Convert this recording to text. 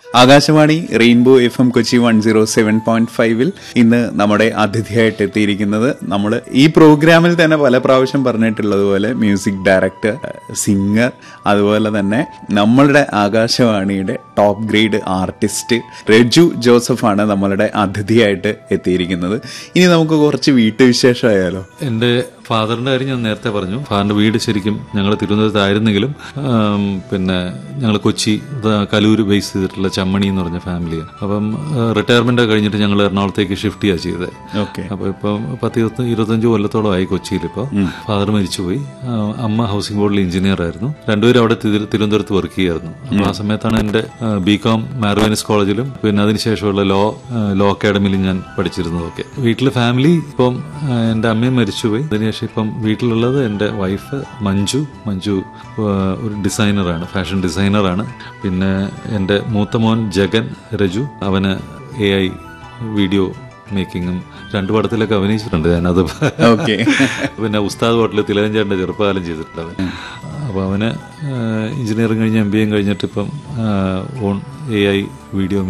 Akashvani rainbow F M Kochi one zero seven point ഫൈവിൽ ഇന്ന് നമ്മുടെ അതിഥിയായിട്ട് എത്തിയിരിക്കുന്നത് നമ്മൾ ഈ പ്രോഗ്രാമിൽ തന്നെ പല പ്രാവശ്യം പറഞ്ഞിട്ടുള്ളതുപോലെ മ്യൂസിക് ഡയറക്ടർ സിംഗർ അതുപോലെ തന്നെ നമ്മളുടെ ആകാശവാണിയുടെ ടോപ്പ് ഗ്രേഡ് ആർട്ടിസ്റ്റ് രജു ജോസഫാണ് നമ്മളുടെ അതിഥിയായിട്ട് എത്തിയിരിക്കുന്നത് ഇനി നമുക്ക് കുറച്ച് വീട്ടുവിശേഷമായാലോ എൻ്റെ ഫാദറിന്റെ കാര്യം ഞാൻ നേരത്തെ പറഞ്ഞു ഫാദറിന്റെ വീട് ശരിക്കും ഞങ്ങൾ തിരുവനന്തപുരത്തായിരുന്നെങ്കിലും ആം, പിന്നെ ഞങ്ങൾ കൊച്ചി ഇത് കലൂര് ബേസ് ചെയ്തിട്ടുള്ള ചമ്മണി എന്ന് പറഞ്ഞ ഫാമിലിയാണ് അപ്പം റിട്ടയർമെന്റ് കഴിഞ്ഞിട്ട് ഞങ്ങൾ എറണാകുളത്തേക്ക് ഷിഫ്റ്റ് ചെയ്യുക ചെയ്തത് ഓക്കെ അപ്പൊ ഇപ്പം പത്ത് ഇരുപത്തി ഇരുപത്തഞ്ച് കൊല്ലത്തോളം ആയി കൊച്ചിയിൽ ഇപ്പോൾ ഫാദർ മരിച്ചുപോയി ആ, അമ്മ ഹൗസിംഗ് ബോർഡിൽ എഞ്ചിനീയർ ആയിരുന്നു രണ്ടുപേരും അവിടെ തിരു- തിരുവനന്തപുരത്ത് വർക്ക് ചെയ്യുമായിരുന്നു അപ്പോൾ ആ സമയത്താണ് എൻ്റെ ബി കോം മാർവേനിസ് കോളേജിലും പിന്നെ അതിനുശേഷമുള്ള ലോ ആ, ലോ അക്കാഡമിയിലും ഞാൻ പഠിച്ചിരുന്നതൊക്കെ വീട്ടിലെ ഫാമിലി ഇപ്പം ആ, എൻ്റെ അമ്മയും മരിച്ചുപോയി അതിനുശേഷം ഇപ്പം വീട്ടിലുള്ളത് എൻ്റെ വൈഫ് മഞ്ജു മഞ്ജു ആ, ഒരു ഡിസൈനറാണ് ഫാഷൻ ഡിസൈനറാണ് പിന്നെ എൻ്റെ മൂത്ത മോൻ ജഗൻ രജു അവന് എ ഐ വീഡിയോ മേക്കിങ്ങും രണ്ടു പടത്തിലൊക്കെ അഭിനയിച്ചിട്ടുണ്ട് ഞാനത് ഓക്കെ പിന്നെ ഉസ്താദ് ഹോട്ടലിൽ തിലകഞ്ചേട്ടൻ്റെ ചെറുപ്പകാലം ചെയ്തിട്ടുണ്ട് അവൻ അപ്പോൾ അവന് എഞ്ചിനീയറിംഗ് കഴിഞ്ഞ് എം ബി എയും കഴിഞ്ഞിട്ട് ഇപ്പം ഓൺ എ ഐ വീഡിയോ